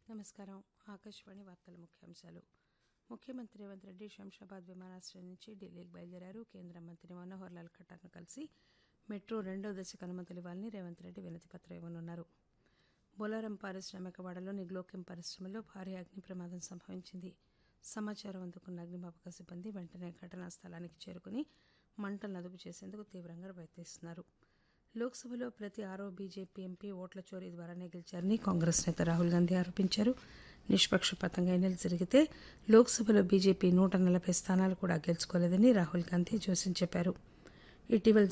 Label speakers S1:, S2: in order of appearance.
S1: నమస్కారం ఆకాశవాణి వార్తల ముఖ్యాంశాలు ముఖ్యమంత్రి రేవంత్ రెడ్డి శంషాబాద్ విమానాశ్రయం నుంచి ఢిల్లీకి బయలుదేరారు కేంద్ర మంత్రి మనోహర్ లాల్ ఖట్టార్ను కలిసి మెట్రో రెండో దశకు అనుమతులు ఇవ్వాలని రేవంత్ రెడ్డి వినతి పత్రం ఇవ్వనున్నారు బొలారం పారిశ్రామిక వాడలోని గ్లోకెం పరిశ్రమలో భారీ అగ్ని ప్రమాదం సంభవించింది సమాచారం అందుకున్న అగ్నిమాపక సిబ్బంది వెంటనే ఘటనా స్థలానికి చేరుకుని మంటలను అదుపు చేసేందుకు తీవ్రంగా ప్రయత్నిస్తున్నారు లోక్సభలో ప్రతి ఆరో బీజేపీ ఎంపీ ఓట్ల చోరీ ద్వారానే గెలిచారని కాంగ్రెస్ నేత రాహుల్ గాంధీ ఆరోపించారు నిష్పక్షపాతంగా ఎన్నికలు జరిగితే లోక్సభలో బీజేపీ నూట నలభై స్థానాలు కూడా గెలుచుకోలేదని రాహుల్ గాంధీ జోసిన్ చెప్పారు ఇటీవల